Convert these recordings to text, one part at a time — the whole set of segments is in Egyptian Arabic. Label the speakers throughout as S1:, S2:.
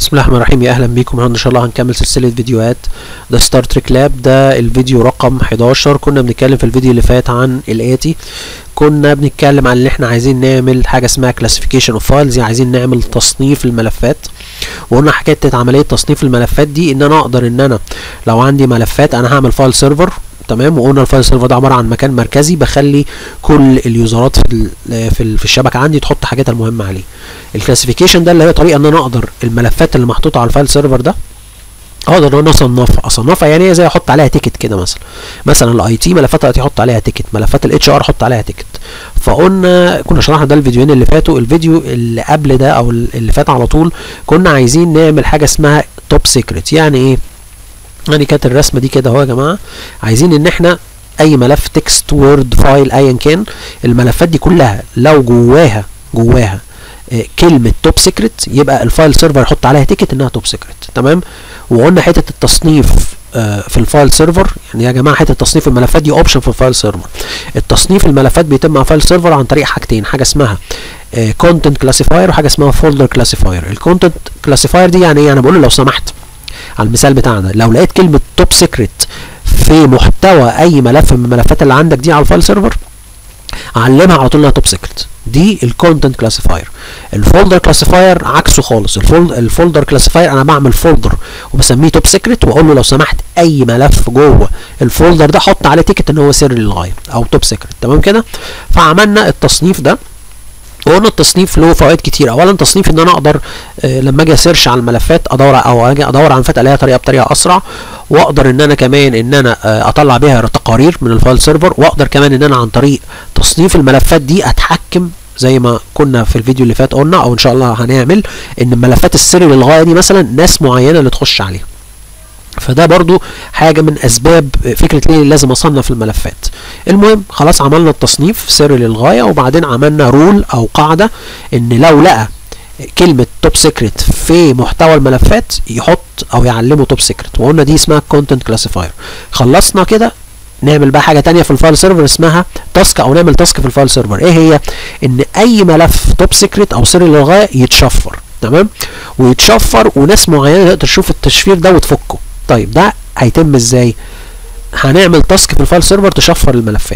S1: بسم الله الرحمن الرحيم يا اهلا بيكم النهارده ان شاء الله هنكمل سلسله فيديوهات ده ستار تريك لاب ده الفيديو رقم 11 كنا بنتكلم في الفيديو اللي فات عن الاتي كنا بنتكلم عن ان احنا عايزين نعمل حاجه اسمها كلاسيفيكيشن اوف فايلز يعني عايزين نعمل تصنيف الملفات وقلنا حكايه عمليه تصنيف الملفات دي ان انا اقدر ان انا لو عندي ملفات انا هعمل فايل سيرفر تمام وقلنا الفايل سيرفر ده عباره عن مكان مركزي بخلي كل اليوزرات في في, في الشبكه عندي تحط حاجاتها المهمه عليه الكلاسيفيكيشن ده اللي هي طريقه ان انا اقدر الملفات اللي محطوطه على الفايل سيرفر ده اقدر ان انا اصنفها اصنفها يعني هي زي احط عليها تيكت كده مثلا مثلا الاي تي ملفات الاي تي احط عليها تيكت ملفات الاتش ار احط عليها تيكت فقلنا كنا شرحنا ده الفيديوهين اللي فاتوا الفيديو اللي قبل ده او اللي فات على طول كنا عايزين نعمل حاجه اسمها توب سيكريت يعني ايه يعني كانت الرسمه دي كده اهو يا جماعه عايزين ان احنا اي ملف تكست وورد فايل ايا كان الملفات دي كلها لو جواها جواها آه كلمه توب سيكريت يبقى الفايل سيرفر يحط عليها تيكت انها توب سيكريت تمام وقلنا حته التصنيف آه في الفايل سيرفر يعني يا جماعه حته تصنيف الملفات دي اوبشن في الفايل سيرفر التصنيف الملفات بيتم مع فايل سيرفر عن طريق حاجتين حاجه اسمها كونتنت كلاسيفاير وحاجه اسمها فولدر كلاسيفاير الكونتنت كلاسيفاير دي يعني ايه انا بقول له لو سمحت على المثال بتاعنا لو لقيت كلمه توب سيكريت في محتوى اي ملف من الملفات اللي عندك دي على الفايل سيرفر علمها على طول انها توب سيكريت دي الكونتنت كلاسيفاير الفولدر كلاسيفاير عكسه خالص الفولدر كلاسيفاير انا بعمل فولدر وبسميه توب سيكريت واقول له لو سمحت اي ملف جوه الفولدر ده حط عليه تيكت ان هو سر للغايه او توب سيكريت تمام كده فعملنا التصنيف ده وقلنا التصنيف له فوائد كتير اولا تصنيف ان انا اقدر آه لما اجي اسيرش على الملفات ادور او اجي ادور على ملفات الاقيها طريقه بطريقه اسرع واقدر ان انا كمان ان انا آه اطلع بيها تقارير من الفايل سيرفر واقدر كمان ان انا عن طريق تصنيف الملفات دي اتحكم زي ما كنا في الفيديو اللي فات قلنا او ان شاء الله هنعمل ان الملفات السري للغايه دي مثلا ناس معينه اللي تخش عليها فده برضو حاجة من أسباب فكرة ليه لازم أصنف الملفات المهم خلاص عملنا التصنيف سري للغاية وبعدين عملنا رول أو قاعدة إن لو لقى كلمة توب سيكريت في محتوى الملفات يحط أو يعلمه توب سيكريت وقلنا دي اسمها كونتنت كلاسيفاير خلصنا كده نعمل بقى حاجه تانية في الفايل سيرفر اسمها تاسك او نعمل تاسك في الفايل سيرفر ايه هي ان اي ملف توب سيكريت او سري للغايه يتشفر تمام ويتشفر وناس معينه تقدر تشوف التشفير ده وتفكه طيب ده هيتم ازاي هنعمل تاسك في الفايل سيرفر تشفر الملفات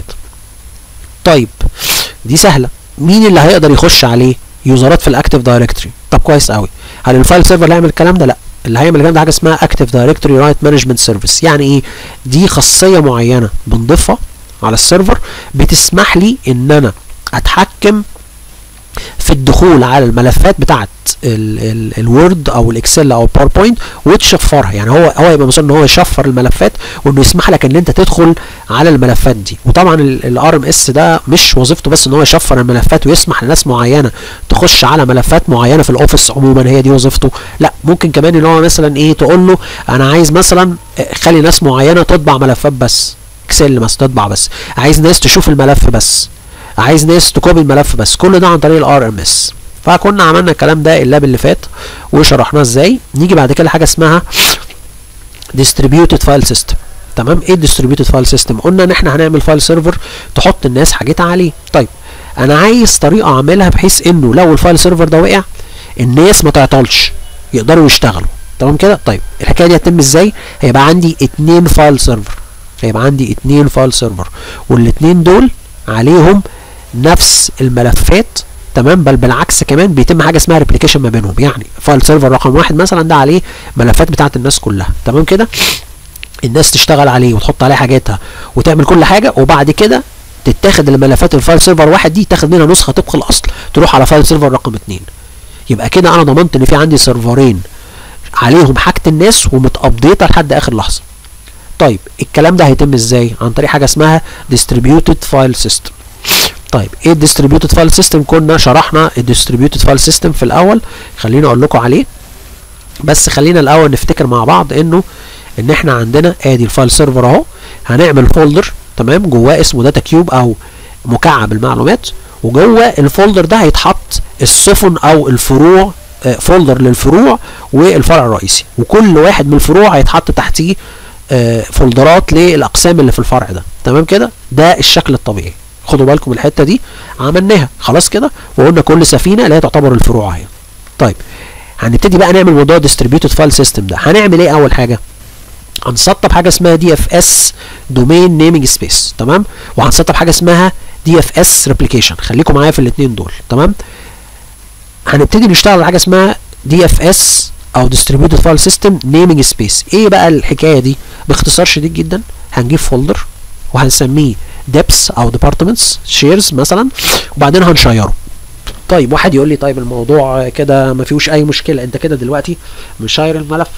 S1: طيب دي سهله مين اللي هيقدر يخش عليه يوزرات في الاكتيف دايركتوري طب كويس قوي هل الفايل سيرفر اللي هيعمل الكلام ده لا اللي هيعمل الكلام ده حاجه اسمها اكتيف دايركتوري رايت مانجمنت سيرفيس يعني ايه دي خاصيه معينه بنضيفها على السيرفر بتسمح لي ان انا اتحكم في الدخول على الملفات بتاعت الوورد او الاكسل او الباوربوينت وتشفرها يعني هو هو يبقى مسؤول ان هو يشفر الملفات وانه يسمح لك ان انت تدخل على الملفات دي وطبعا الار ام اس ده مش وظيفته بس ان هو يشفر الملفات ويسمح لناس معينه تخش على ملفات معينه في الاوفيس عموما هي دي وظيفته لا ممكن كمان ان هو مثلا ايه تقول له انا عايز مثلا خلي ناس معينه تطبع ملفات بس اكسل مثلا تطبع بس عايز ناس تشوف الملف بس عايز ناس تكوبي الملف بس كل ده عن طريق الار ام اس فكنا عملنا الكلام ده اللاب اللي فات وشرحناه ازاي نيجي بعد كده حاجه اسمها distributed file system تمام ايه distributed file system قلنا ان احنا هنعمل فايل سيرفر تحط الناس حاجتها عليه طيب انا عايز طريقه اعملها بحيث انه لو الفايل سيرفر ده وقع الناس ما تعطلش يقدروا يشتغلوا تمام كده طيب الحكايه دي هتتم ازاي هيبقى عندي اتنين فايل سيرفر هيبقى عندي اتنين فايل سيرفر والاتنين دول عليهم نفس الملفات تمام بل بالعكس كمان بيتم حاجه اسمها ريبليكيشن ما بينهم يعني فايل سيرفر رقم واحد مثلا ده عليه ملفات بتاعت الناس كلها تمام كده الناس تشتغل عليه وتحط عليه حاجاتها وتعمل كل حاجه وبعد كده تتاخد الملفات الفايل سيرفر واحد دي تاخد منها نسخه طبق الاصل تروح على فايل سيرفر رقم اتنين يبقى كده انا ضمنت ان في عندي سيرفرين عليهم حاجه الناس ومتابديته لحد اخر لحظه طيب الكلام ده هيتم ازاي عن طريق حاجه اسمها distributed file system طيب ايه الديستريبيوتد فايل سيستم كنا شرحنا الديستريبيوتد فايل سيستم في الاول خليني اقول لكم عليه بس خلينا الاول نفتكر مع بعض انه ان احنا عندنا ادي الفايل سيرفر اهو هنعمل فولدر تمام جواه اسمه داتا كيوب او مكعب المعلومات وجوه الفولدر ده هيتحط السفن او الفروع فولدر للفروع والفرع الرئيسي وكل واحد من الفروع هيتحط تحتيه فولدرات للاقسام اللي في الفرع ده تمام كده ده الشكل الطبيعي خدوا بالكم الحته دي عملناها خلاص كده وقلنا كل سفينه اللي هي تعتبر الفروع اهي طيب هنبتدي بقى نعمل موضوع ديستريبيوتد فايل سيستم ده هنعمل ايه اول حاجه هنسطب حاجه اسمها دي اف اس دومين نيمنج سبيس تمام وهنسطب حاجه اسمها دي اف اس ريبليكيشن خليكم معايا في الاثنين دول تمام هنبتدي نشتغل على حاجه اسمها دي اف اس او ديستريبيوتد فايل سيستم نيمنج سبيس ايه بقى الحكايه دي باختصار شديد جدا هنجيب فولدر وهنسميه ديبس او ديبارتمنتس شيرز مثلا وبعدين هنشيره طيب واحد يقول لي طيب الموضوع كده ما فيهوش اي مشكله انت كده دلوقتي مشاير الملف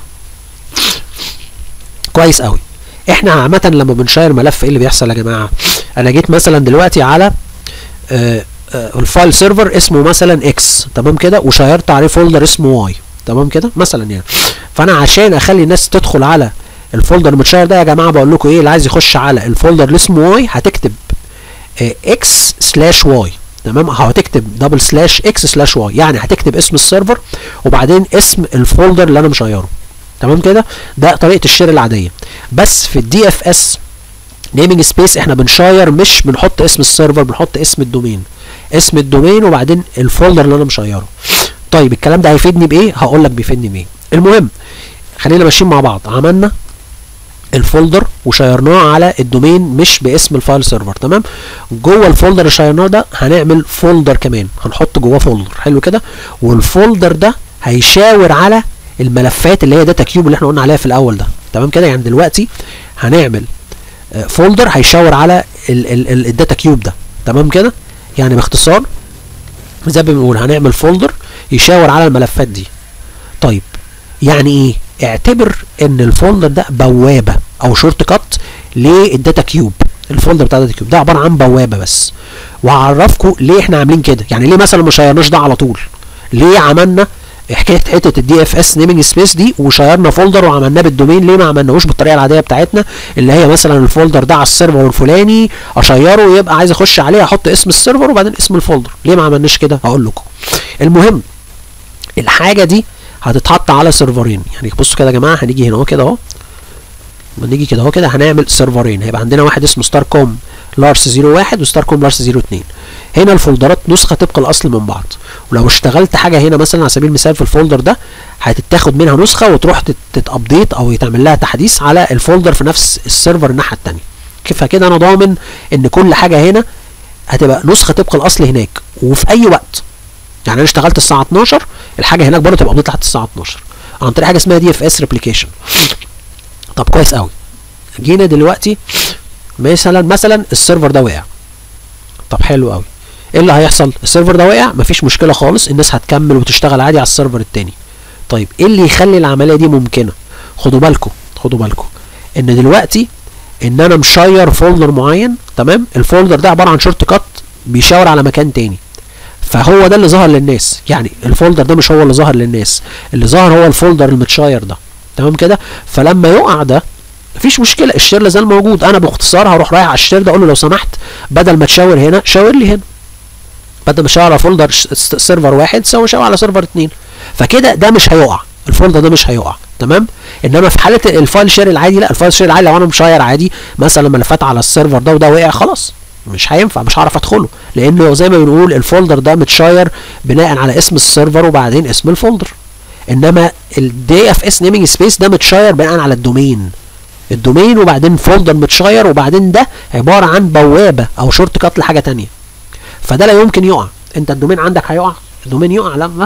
S1: كويس قوي احنا عامه لما بنشير ملف ايه اللي بيحصل يا جماعه انا جيت مثلا دلوقتي على آه آه الفايل سيرفر اسمه مثلا اكس تمام كده وشيرت عليه فولدر اسمه واي تمام كده مثلا يعني فانا عشان اخلي الناس تدخل على الفولدر المتشير ده يا جماعه بقول لكم ايه اللي عايز يخش على الفولدر اللي اسمه واي هتكتب اكس سلاش واي تمام هتكتب دبل سلاش اكس سلاش واي يعني هتكتب اسم السيرفر وبعدين اسم الفولدر اللي انا مشيره تمام كده ده طريقه الشير العاديه بس في الدي اف اس نيمنج سبيس احنا بنشير مش بنحط اسم السيرفر بنحط اسم الدومين اسم الدومين وبعدين الفولدر اللي انا مشيره طيب الكلام ده هيفيدني بايه هقول لك بيفيدني بايه المهم خلينا ماشيين مع بعض عملنا الفولدر وشيرناه على الدومين مش باسم الفايل سيرفر تمام جوه الفولدر اللي شيرناه ده هنعمل فولدر كمان هنحط جواه فولدر حلو كده والفولدر ده هيشاور على الملفات اللي هي داتا كيوب اللي احنا قلنا عليها في الاول ده تمام كده يعني دلوقتي هنعمل فولدر هيشاور على الداتا كيوب ده تمام كده يعني باختصار زي ما بنقول هنعمل فولدر يشاور على الملفات دي طيب يعني ايه اعتبر ان الفولدر ده بوابه او شورت كات للداتا كيوب الفولدر بتاع الداتا كيوب ده عباره عن بوابه بس وهعرفكم ليه احنا عاملين كده يعني ليه مثلا ما شيرناش ده على طول ليه عملنا حكايه حته الدي اف اس نيمنج سبيس دي وشيرنا فولدر وعملناه بالدومين ليه ما عملناهوش بالطريقه العاديه بتاعتنا اللي هي مثلا الفولدر ده على السيرفر الفلاني اشيره ويبقى عايز اخش عليه احط اسم السيرفر وبعدين اسم الفولدر ليه ما عملناش كده هقول لكم المهم الحاجه دي هتتحط على سيرفرين يعني بصوا كده يا جماعه هنيجي هنا اهو كده اهو لما نيجي كده اهو كده هنعمل سيرفرين هيبقى عندنا واحد اسمه ستار كوم لارس 01 وستار كوم لارس 02 هنا الفولدرات نسخه طبق الاصل من بعض ولو اشتغلت حاجه هنا مثلا على سبيل المثال في الفولدر ده هتتاخد منها نسخه وتروح تتابديت او يتعمل لها تحديث على الفولدر في نفس السيرفر الناحيه الثانيه كيف كده انا ضامن ان كل حاجه هنا هتبقى نسخه طبق الاصل هناك وفي اي وقت يعني انا اشتغلت الساعه 12 الحاجه هناك برضه تبقى ابديت لحد الساعه 12 عن طريق حاجه اسمها دي اف اس ريبليكيشن طب كويس قوي جينا دلوقتي مثلا مثلا السيرفر ده وقع طب حلو قوي ايه اللي هيحصل السيرفر ده وقع مفيش مشكله خالص الناس هتكمل وتشتغل عادي على السيرفر التاني طيب ايه اللي يخلي العمليه دي ممكنه خدوا بالكم خدوا بالكم ان دلوقتي ان انا مشير فولدر معين تمام الفولدر ده عباره عن شورت كات بيشاور على مكان تاني فهو ده اللي ظهر للناس يعني الفولدر ده مش هو اللي ظهر للناس اللي ظهر هو الفولدر المتشاير ده تمام كده فلما يقع ده مفيش مشكله الشير لازال موجود انا باختصار هروح رايح على الشير ده اقول له لو سمحت بدل ما تشاور هنا شاور لي هنا بدل ما تشاور على فولدر سيرفر واحد سوي شاور على سيرفر اتنين فكده ده مش هيقع الفولدر ده مش هيقع تمام انما في حاله الفايل شير العادي لا الفايل شير العادي لو انا مشاير عادي مثلا ملفات على السيرفر ده وده وقع خلاص مش هينفع مش هعرف ادخله لانه زي ما بنقول الفولدر ده متشاير بناء على اسم السيرفر وبعدين اسم الفولدر انما الدي اف اس نيمنج سبيس ده متشاير بناء على الدومين الدومين وبعدين فولدر متشاير وبعدين ده عباره عن بوابه او شورت كات لحاجه تانية فده لا يمكن يقع انت الدومين عندك هيقع الدومين يقع لما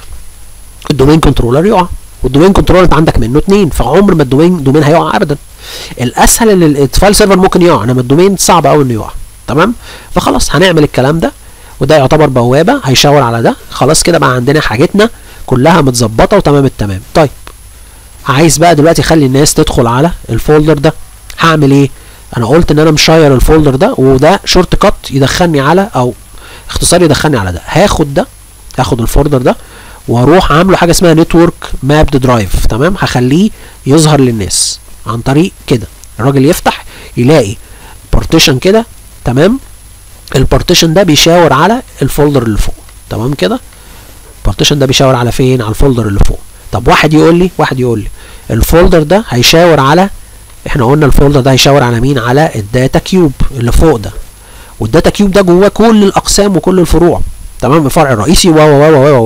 S1: الدومين كنترولر يقع والدومين كنترولر انت عندك منه اتنين فعمر ما الدومين دومين هيقع ابدا الاسهل ان الفايل سيرفر ممكن يقع انما الدومين صعب قوي انه يقع تمام فخلاص هنعمل الكلام ده وده يعتبر بوابه هيشاور على ده خلاص كده بقى عندنا حاجتنا كلها متظبطه وتمام التمام طيب عايز بقى دلوقتي اخلي الناس تدخل على الفولدر ده هعمل ايه انا قلت ان انا مشاير الفولدر ده وده شورت كات يدخلني على او اختصار يدخلني على ده هاخد ده هاخد الفولدر ده واروح عامله حاجه اسمها نتورك مابد درايف تمام هخليه يظهر للناس عن طريق كده الراجل يفتح يلاقي بارتيشن كده تمام البارتيشن ده بيشاور على الفولدر اللي فوق تمام كده البارتيشن ده بيشاور على فين على الفولدر اللي فوق طب واحد يقول لي واحد يقول لي الفولدر ده هيشاور على احنا قلنا الفولدر ده هيشاور على مين على الداتا كيوب اللي فوق ده والداتا كيوب ده جواه كل الاقسام وكل الفروع تمام الفرع الرئيسي و و و و و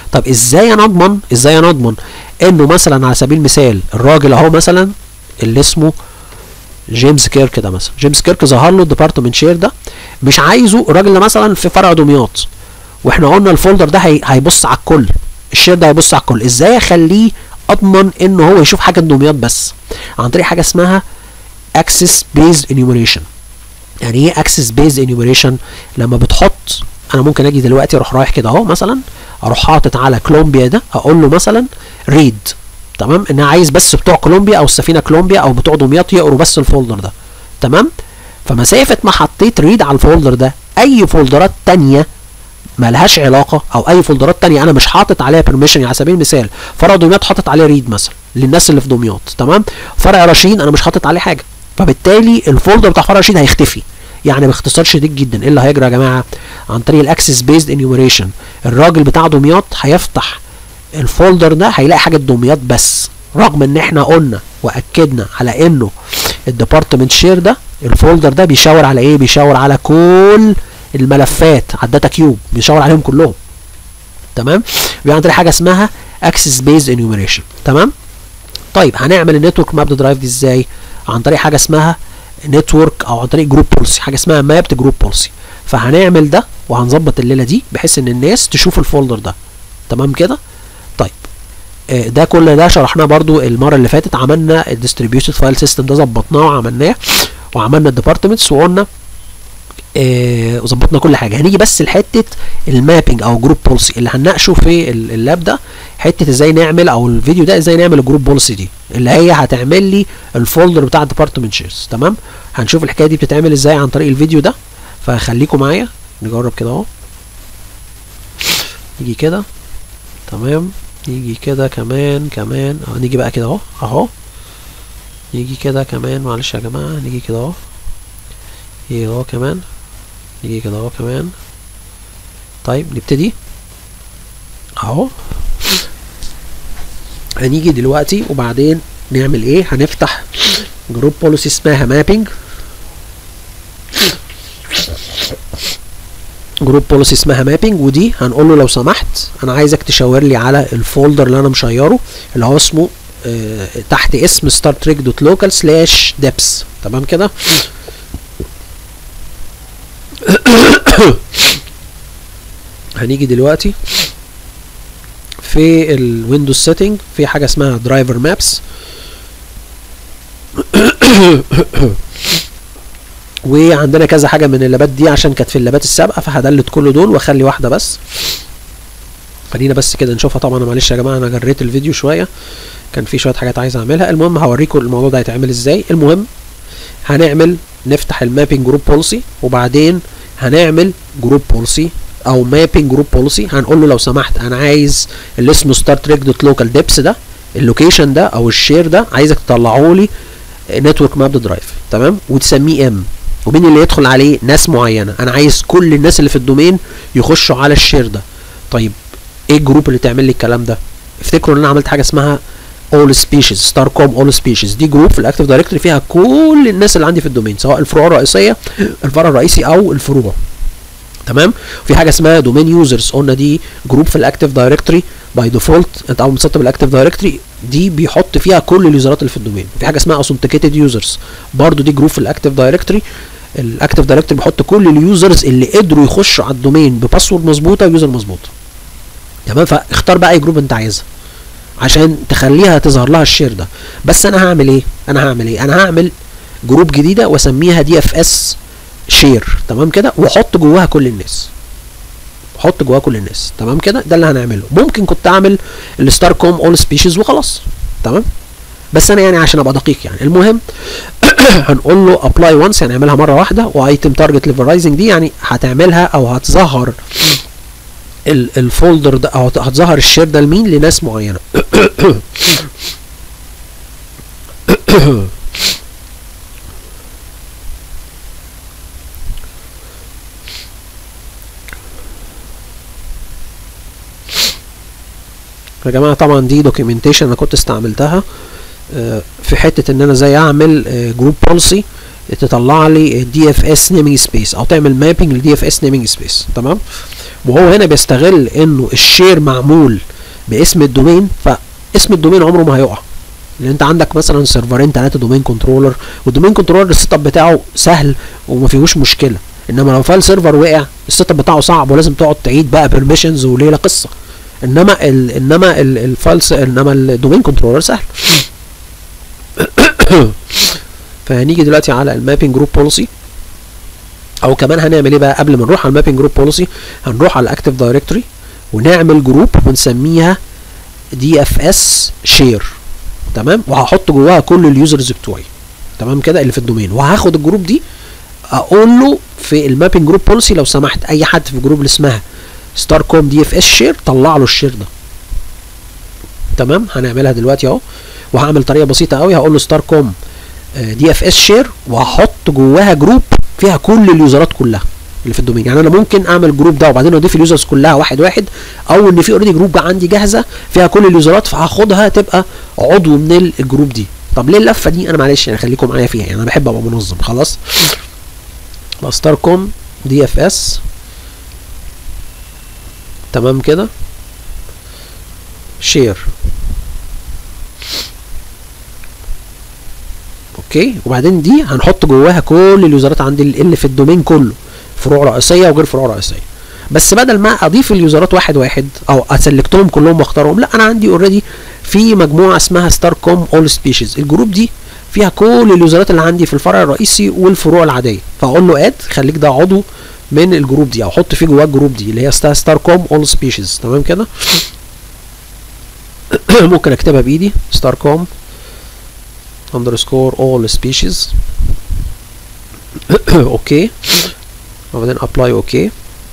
S1: طب ازاي انا اضمن ازاي انا اضمن انه مثلا على سبيل المثال الراجل اهو مثلا اللي اسمه جيمس كيرك ده مثلا جيمس كيرك ظهر له الديبارتمنت شير ده مش عايزه الراجل ده مثلا في فرع دمياط واحنا قلنا الفولدر ده هي هيبص على الكل الشير ده هيبص على الكل ازاي اخليه اضمن ان هو يشوف حاجه دمياط بس عن طريق حاجه اسمها access based enumeration يعني ايه access based enumeration لما بتحط انا ممكن اجي دلوقتي اروح رايح كده اهو مثلا اروح حاطط على كولومبيا ده اقول له مثلا ريد تمام ان انا عايز بس بتوع كولومبيا او السفينه كولومبيا او بتوع دمياط يقروا بس الفولدر ده تمام فمسافه ما حطيت ريد على الفولدر ده اي فولدرات تانية ملهاش علاقه او اي فولدرات تانية انا مش حاطط عليها بيرميشن على سبيل المثال فرع دمياط حاطط عليه ريد مثلا للناس اللي في دمياط تمام فرع رشيد انا مش حاطط عليه حاجه فبالتالي الفولدر بتاع فرع رشيد هيختفي يعني باختصار شديد جدا ايه اللي هيجرى يا جماعه عن طريق الاكسس بيزد انيوميريشن الراجل بتاع دمياط هيفتح الفولدر ده هيلاقي حاجه دمياط بس رغم ان احنا قلنا واكدنا على انه الديبارتمنت شير ده الفولدر ده بيشاور على ايه بيشاور على كل الملفات على الداتا كيوب بيشاور عليهم كلهم تمام بيبقى عن طريق حاجه اسمها اكسس بيز انيوميريشن تمام طيب هنعمل النتورك ماب درايف دي ازاي عن طريق حاجه اسمها نتورك او عن طريق جروب بوليسي حاجه اسمها مابد جروب بوليسي فهنعمل ده وهنظبط الليله دي بحيث ان الناس تشوف الفولدر ده تمام كده طيب آه ده كل ده شرحناه برضو المره اللي فاتت عملنا الديستريبيوتد فايل سيستم ده ظبطناه وعملناه وعملنا الديبارتمنتس وقلنا آه وظبطنا كل حاجه هنيجي بس لحته المابنج او جروب بوليسي اللي هنناقشه في اللاب ده حته ازاي نعمل او الفيديو ده ازاي نعمل الجروب بوليسي دي اللي هي هتعمل لي الفولدر بتاع الديبارتمنت شيرز تمام هنشوف الحكايه دي بتتعمل ازاي عن طريق الفيديو ده فخليكم معايا نجرب كده اهو نيجي كده تمام نيجي كده كمان كمان اه نيجي بقى كده اهو اهو نيجي كده كمان معلش يا جماعه نيجي كده اهو نيجي اهو كمان نيجي كده اهو كمان طيب نبتدي اهو هنيجي دلوقتي وبعدين نعمل ايه هنفتح جروب بوليسي اسمها مابينج جروب بوليسي اسمها مابينج ودي هنقول له لو سمحت انا عايزك تشاور لي على الفولدر اللي انا مشيره اللي هو اسمه آه تحت اسم ستار تريك دوت لوكال سلاش ديبس تمام كده هنيجي دلوقتي في الويندوز سيتنج في حاجه اسمها درايفر مابس وعندنا كذا حاجه من اللابات دي عشان كانت في اللابات السابقه فهدلت كل دول واخلي واحده بس خلينا بس كده نشوفها طبعا معلش يا جماعه انا جريت الفيديو شويه كان في شويه حاجات عايز اعملها المهم هوريكم الموضوع ده هيتعمل ازاي المهم هنعمل نفتح المابينج جروب بوليسي وبعدين هنعمل جروب بوليسي او مابينج جروب بوليسي هنقول له لو سمحت انا عايز اللي اسمه ستار تريك دوت لوكال ديبس ده اللوكيشن ده او الشير ده عايزك تطلعه لي نتورك ماب درايف تمام وتسميه ام ومين اللي يدخل عليه ناس معينه انا عايز كل الناس اللي في الدومين يخشوا على الشير ده طيب ايه الجروب اللي تعمل لي الكلام ده افتكروا ان انا عملت حاجه اسمها all species ستار كوم all species دي جروب في الاكتيف دايركتوري فيها كل الناس اللي عندي في الدومين سواء الفروع الرئيسيه الفرع الرئيسي او الفروع تمام في حاجه اسمها دومين يوزرز قلنا دي جروب في الاكتيف دايركتوري باي ديفولت انت اول ما تسطب الاكتيف دايركتوري دي بيحط فيها كل اليوزرات اللي في الدومين في حاجه اسمها اوثنتيكيتد يوزرز برضو دي جروب في الاكتيف دايركتوري الاكتيف دايركتوري بيحط كل اليوزرز اللي قدروا يخشوا على الدومين بباسورد مظبوطه ويوزر مظبوط تمام فاختار بقى اي جروب انت عايزها عشان تخليها تظهر لها الشير ده بس انا هعمل ايه انا هعمل ايه انا هعمل جروب جديده واسميها دي اف اس شير تمام كده واحط جواها كل الناس حط جواها كل الناس تمام كده ده اللي هنعمله ممكن كنت اعمل الستار كوم اول سبيشيز وخلاص تمام بس انا يعني عشان ابقى دقيق يعني المهم هنقول له ابلاي وانس يعني اعملها مره واحده وايتم تارجت ليفرايزنج دي يعني هتعملها او هتظهر الفولدر ده او هتظهر الشير ده لمين لناس معينه يا جماعه طبعا دي دوكيومنتيشن انا كنت استعملتها في حته ان انا ازاي اعمل جروب بوليسي تطلع لي دي اف اس نيمينج سبيس او تعمل مابنج لدي اف اس نيمينج سبيس تمام وهو هنا بيستغل انه الشير معمول باسم الدومين فاسم الدومين عمره ما هيقع لان انت عندك مثلا سيرفرين ثلاثه دومين كنترولر والدومين كنترولر السيت اب بتاعه سهل وما فيهوش مشكله انما لو فايل سيرفر وقع السيت اب بتاعه صعب ولازم تقعد تعيد بقى بيرميشنز وليله قصه انما ال انما الفايل انما الدومين كنترولر سهل فهنيجي دلوقتي على المابنج جروب بوليسي او كمان هنعمل ايه بقى قبل ما نروح على المابنج جروب بوليسي هنروح على الاكتيف دايركتوري ونعمل جروب ونسميها دي اف اس شير تمام وهحط جواها كل اليوزرز بتوعي تمام كده اللي في الدومين وهاخد الجروب دي اقول له في المابنج جروب بوليسي لو سمحت اي حد في الجروب اللي اسمها ستار كوم دي اف اس شير طلع له الشير ده تمام هنعملها دلوقتي اهو وهعمل طريقه بسيطه قوي هقول له ستار كوم دي اف اس شير وهحط جواها جروب فيها كل اليوزرات كلها اللي في الدومين يعني انا ممكن اعمل جروب ده وبعدين اضيف اليوزرز كلها واحد واحد او ان في اوريدي جروب عندي جاهزه فيها كل اليوزرات فهاخدها تبقى عضو من الجروب دي طب ليه اللفه دي انا معلش يعني خليكم معايا فيها يعني انا بحب ابقى منظم خلاص ستار كوم دي اف اس تمام كده شير اوكي وبعدين دي هنحط جواها كل اليوزرات عندي اللي في الدومين كله فروع رئيسيه وغير فروع رئيسيه بس بدل ما اضيف اليوزرات واحد واحد او اسلكتهم كلهم واختارهم لا انا عندي اوريدي في مجموعه اسمها ستار كوم اول سبيشيز الجروب دي فيها كل اليوزرات اللي عندي في الفرع الرئيسي والفروع العاديه فاقول له اد خليك ده عضو من الجروب دي او حط فيه جواه الجروب دي اللي هي ستار كوم اول سبيشيز تمام كده ممكن اكتبها بايدي ستار كوم underscore all species اوكي وبعدين apply اوكي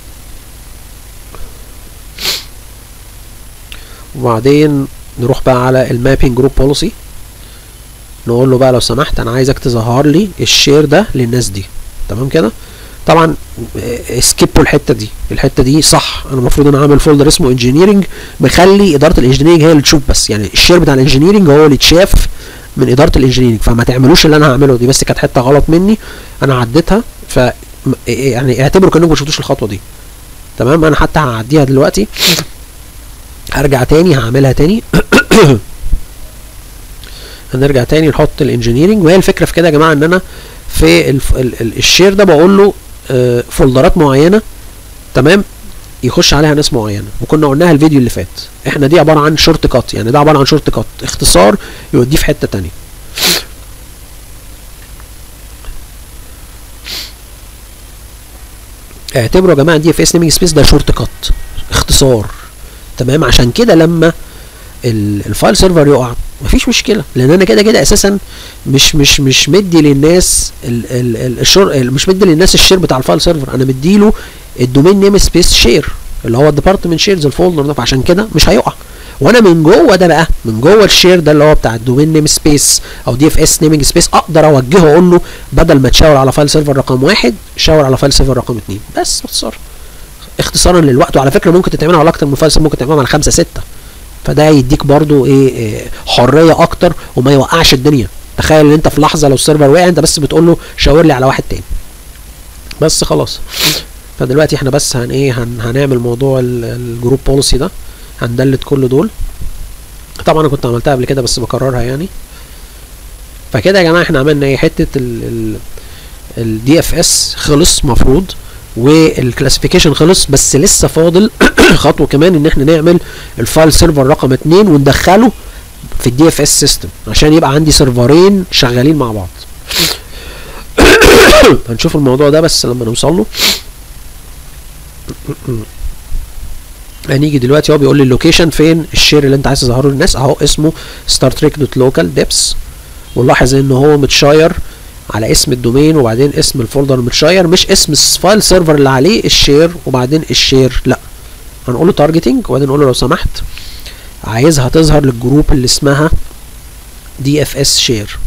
S1: وبعدين نروح بقى على المابينج جروب بوليسي نقول له بقى لو سمحت انا عايزك تظهر لي الشير ده للناس دي تمام كده طبعا سكيبوا الحته دي الحته دي صح انا المفروض انا عامل فولدر اسمه انجينيرنج مخلي اداره الانجينيرنج هي اللي تشوف بس يعني الشير بتاع الانجينيرنج هو اللي يتشاف من اداره الانجينيرنج فما تعملوش اللي انا هعمله دي بس كانت حته غلط مني انا عديتها ف يعني اعتبروا كانكم ما شفتوش الخطوه دي تمام انا حتى هعديها دلوقتي هرجع تاني هعملها تاني هنرجع تاني نحط الانجينيرنج وهي الفكره في كده يا جماعه ان انا في الف... ال... ال... الشير ده بقول له آه فولدرات معينه تمام يخش عليها ناس معينه وكنا قلناها الفيديو اللي فات احنا دي عباره عن شورت كات يعني ده عباره عن شورت كات اختصار يوديه في حته تانية اعتبروا يا جماعه دي اف اس نيمينج سبيس ده شورت كات اختصار تمام عشان كده لما الفايل سيرفر يقع مفيش مشكله لان انا كده كده اساسا مش مش مش مدي للناس ال ال الشر مش مدي للناس الشير بتاع الفايل سيرفر انا مديله الدومين نيم سبيس شير اللي هو الديبارتمنت شيرز الفولدر ده فعشان كده مش هيقع وانا من جوه ده بقى من جوه الشير ده اللي هو بتاع الدومين نيم سبيس او دي اف اس نيمنج سبيس اقدر اوجهه اقول له بدل ما تشاور على فايل سيرفر رقم واحد شاور على فايل سيرفر رقم اثنين بس باختصار اختصارا للوقت وعلى فكره ممكن تعملها على اكتر من فايل ممكن تعملها على خمسه سته فده يديك برضو ايه, إيه حريه اكتر وما يوقعش الدنيا تخيل ان انت في لحظه لو السيرفر وقع انت بس بتقول له شاور لي على واحد تاني بس خلاص فدلوقتي احنا بس هن ايه هن هنعمل موضوع الجروب بوليسي ده هندلت كل دول طبعا انا كنت عملتها قبل كده بس بكررها يعني فكده يا جماعه احنا عملنا ايه حته الدي اف اس خلص مفروض والكلاسيفيكيشن خلص بس لسه فاضل خطوه كمان ان احنا نعمل الفايل سيرفر رقم 2 وندخله في الدي اف اس سيستم عشان يبقى عندي سيرفرين شغالين مع بعض هنشوف الموضوع ده بس لما نوصل له هنيجي دلوقتي هو بيقول لي اللوكيشن فين الشير اللي انت عايز تظهره للناس اهو اسمه ستار تريك دوت لوكال ديبس ونلاحظ ان هو متشاير على اسم الدومين وبعدين اسم الفولدر متشاير مش اسم الفايل سيرفر اللي عليه الشير وبعدين الشير لا هنقول له تارجتنج وبعدين نقول له لو سمحت عايزها تظهر للجروب اللي اسمها دي اف اس شير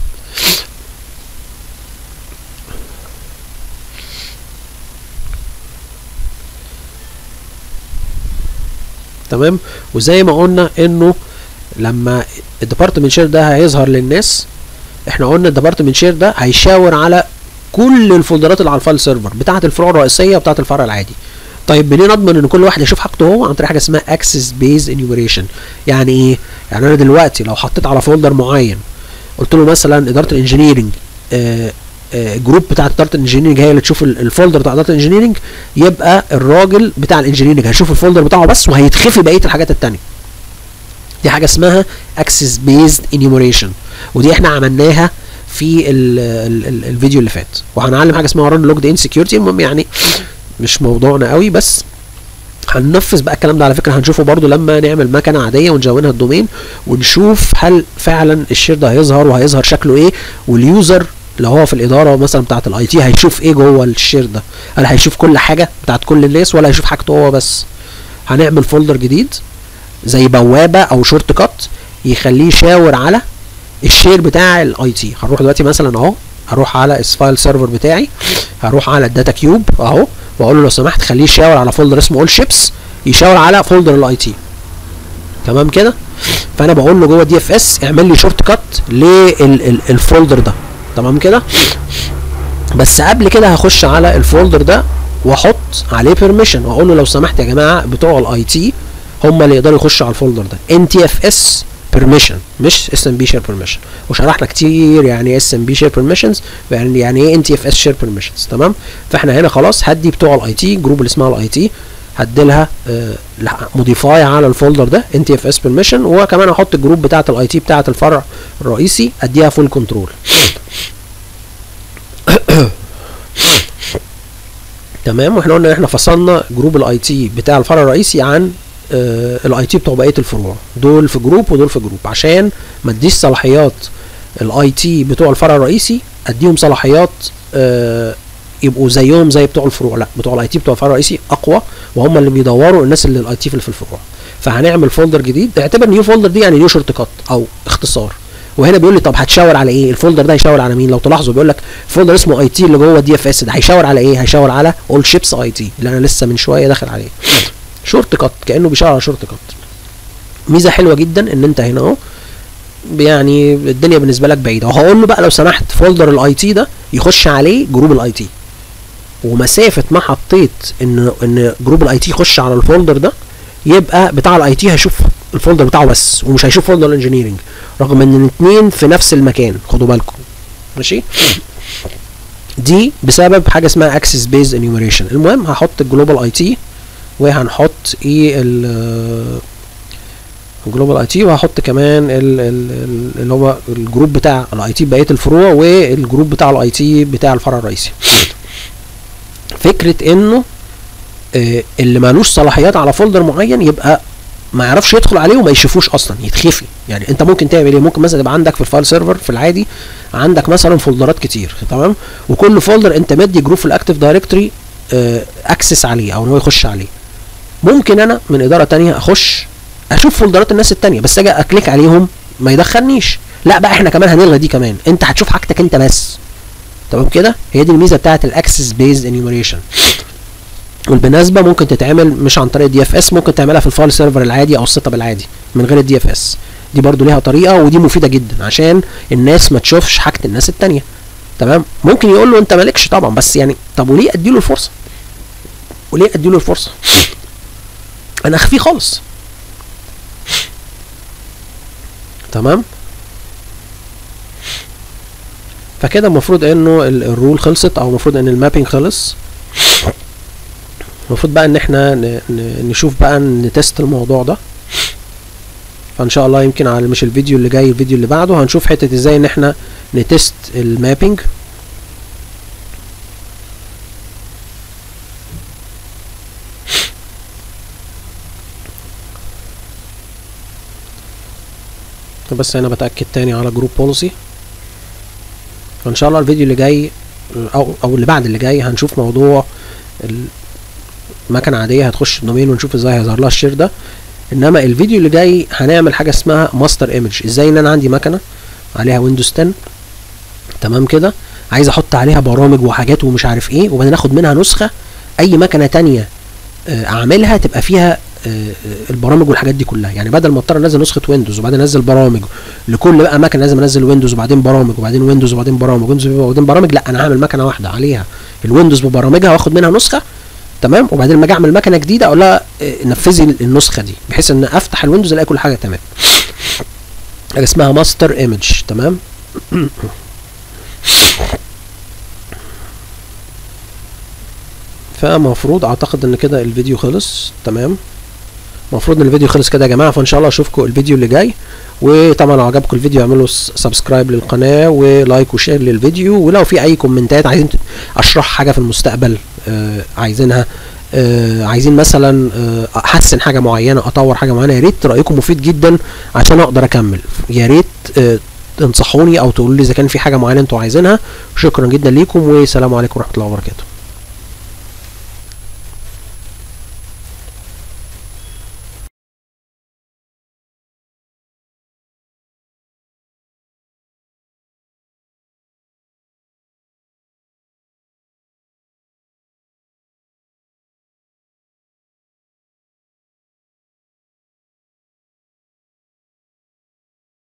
S1: تمام وزي ما قلنا انه لما الديبارتمنت شير ده هيظهر للناس احنا قلنا الديبارتمنت شير ده هيشاور على كل الفولدرات اللي على الفايل سيرفر بتاعه الفروع الرئيسيه وبتاعه الفرع العادي طيب منين اضمن ان كل واحد يشوف حاجته هو عن طريق حاجه اسمها اكسس بيز انيوميريشن يعني ايه يعني انا دلوقتي لو حطيت على فولدر معين قلت له مثلا اداره الانجينيرنج آه جروب بتاع اداره الانجينيرنج هي اللي تشوف الفولدر بتاع اداره الانجينيرنج يبقى الراجل بتاع الانجينيرنج هيشوف الفولدر بتاعه بس وهيتخفي بقيه الحاجات التانية دي حاجه اسمها اكسس بيزد انيوميريشن ودي احنا عملناها في ال ال ال الفيديو اللي فات وهنعلم حاجه اسمها ران لوجد ان سكيورتي المهم يعني مش موضوعنا قوي بس هننفذ بقى الكلام ده على فكره هنشوفه برضو لما نعمل مكنه عاديه ونجونها الدومين ونشوف هل فعلا الشير ده هيظهر وهيظهر شكله ايه واليوزر لو هو في الاداره مثلا بتاعه الاي تي هيشوف ايه جوه الشير ده هل هيشوف كل حاجه بتاعه كل الناس ولا هيشوف حاجته هو بس هنعمل فولدر جديد زي بوابه او شورت كات يخليه يشاور على الشير بتاع الاي تي هنروح دلوقتي مثلا اهو هروح على الفايل سيرفر بتاعي هروح على الداتا كيوب اهو واقول له لو سمحت خليه يشاور على فولدر اسمه اول شيبس يشاور على فولدر الاي تي تمام كده فانا بقول له جوه دي اف اس اعمل لي شورت كات للفولدر ده تمام كده بس قبل كده هخش على الفولدر ده واحط عليه بيرميشن واقول له لو سمحت يا جماعه بتوع الاي تي هم اللي يقدروا يخشوا على الفولدر ده ان تي اف اس بيرميشن مش اس ام بي شير بيرميشن وشرحنا كتير يعني اس ام بي شير بيرميشنز يعني يعني ايه ان تي اف اس شير بيرميشنز تمام فاحنا هنا خلاص هدي بتوع الاي تي جروب اللي اسمها الاي تي هدي لها آه موديفاي على الفولدر ده ان تي اف اس بيرميشن وكمان احط الجروب بتاعه الاي تي بتاعه الفرع الرئيسي اديها فول كنترول تمام واحنا قلنا احنا فصلنا جروب الاي تي بتاع الفرع الرئيسي عن الاي تي بتوع بقيه الفروع دول في جروب ودول في جروب عشان ما اديش صلاحيات الاي تي بتوع الفرع الرئيسي اديهم صلاحيات آه يبقوا زيهم زي بتوع الفروع لا بتوع الاي تي بتوع الفرع الرئيسي اقوى وهم اللي بيدوروا الناس اللي الاي تي في الفروع فهنعمل فولدر جديد اعتبر نيو فولدر دي يعني نيو شورت كات او اختصار وهنا بيقول لي طب هتشاور على ايه الفولدر ده هيشاور على مين لو تلاحظوا بيقول لك فولدر اسمه اي تي اللي جوه الدي اف اس ده هيشاور على ايه هيشاور على اول شيبس اي تي اللي انا لسه من شويه داخل عليه شورت كات كانه بيشاور على شورت كات ميزه حلوه جدا ان انت هنا اهو يعني الدنيا بالنسبه لك بعيده وهقول له بقى لو سمحت فولدر الاي تي ده يخش عليه جروب الاي تي ومسافه ما حطيت ان ان جروب الاي تي يخش على الفولدر ده يبقى بتاع الاي تي هيشوف الفولدر بتاعه بس ومش هيشوف فولدر الانجينيرنج رغم ان الاثنين في نفس المكان خدوا بالكم ماشي دي بسبب حاجه اسمها اكسس بيز انيوميريشن المهم هحط الجلوبال اي تي وهنحط ايه ال جلوبال اي تي وهحط كمان اللي هو الجروب بتاع الاي تي بقيه الفروع والجروب بتاع الاي تي بتاع الفرع الرئيسي فكره انه آه اللي مالوش صلاحيات على فولدر معين يبقى ما يعرفش يدخل عليه وما يشوفوش اصلا يتخفي يعني انت ممكن تعمل ايه ممكن مثلا يبقى عندك في الفايل سيرفر في العادي عندك مثلا فولدرات كتير تمام وكل فولدر انت مدي جروب في الاكتيف دايركتوري اكسس عليه او ان هو يخش عليه ممكن انا من اداره تانية اخش اشوف فولدرات الناس التانية بس اجي اكليك عليهم ما يدخلنيش لا بقى احنا كمان هنلغي دي كمان انت هتشوف حاجتك انت بس تمام كده هي دي الميزه بتاعه الاكسس بيزد انيوميريشن والبالنسبه ممكن تتعمل مش عن طريق الدي اف اس ممكن تعملها في الفايل سيرفر العادي او السيت اب العادي من غير الدي اف اس دي برضو ليها طريقه ودي مفيده جدا عشان الناس ما تشوفش حاجه الناس التانية تمام ممكن يقول له انت مالكش طبعا بس يعني طب وليه اديله الفرصه وليه اديله الفرصه انا اخفيه خالص تمام فكده المفروض انه الرول خلصت او المفروض ان المابينج خلص المفروض بقى ان احنا نشوف بقى نتست الموضوع ده فان شاء الله يمكن على مش الفيديو اللي جاي الفيديو اللي بعده هنشوف حته ازاي ان احنا نتست المابينج بس انا بتاكد تاني على جروب بوليسي فان شاء الله الفيديو اللي جاي او او اللي بعد اللي جاي هنشوف موضوع مكنه عاديه هتخش الدومين ونشوف ازاي هيظهر لها الشير ده انما الفيديو اللي جاي هنعمل حاجه اسمها ماستر ايمج ازاي ان انا عندي مكنه عليها ويندوز 10 تمام كده عايز احط عليها برامج وحاجات ومش عارف ايه وبعدين اخد منها نسخه اي مكنه تانية اعملها تبقى فيها البرامج والحاجات دي كلها يعني بدل ما اضطر انزل نسخه ويندوز وبعدين انزل برامج لكل بقى مكنه لازم انزل ويندوز وبعدين برامج وبعدين ويندوز وبعدين برامج ويندوز وبعدين برامج لا انا هعمل مكنه واحده عليها الويندوز ببرامجها واخد منها نسخه تمام وبعدين لما اجي اعمل مكنه جديده اقول لها آه، نفذي النسخه دي بحيث ان افتح الويندوز الاقي كل حاجه تمام اللي اسمها ماستر ايمج تمام فمفروض اعتقد ان كده الفيديو خلص تمام المفروض ان الفيديو خلص كده يا جماعه فان شاء الله اشوفكم الفيديو اللي جاي وطبعا لو عجبكم الفيديو اعملوا سبسكرايب للقناه ولايك وشير للفيديو ولو في اي كومنتات عايزين اشرح حاجه في المستقبل آه عايزينها آه عايزين مثلا آه احسن حاجه معينه اطور حاجه معينه يا ريت رايكم مفيد جدا عشان اقدر اكمل يا ريت آه تنصحوني او تقولوا لي اذا كان في حاجه معينه انتوا عايزينها شكرا جدا ليكم والسلام عليكم ورحمه الله وبركاته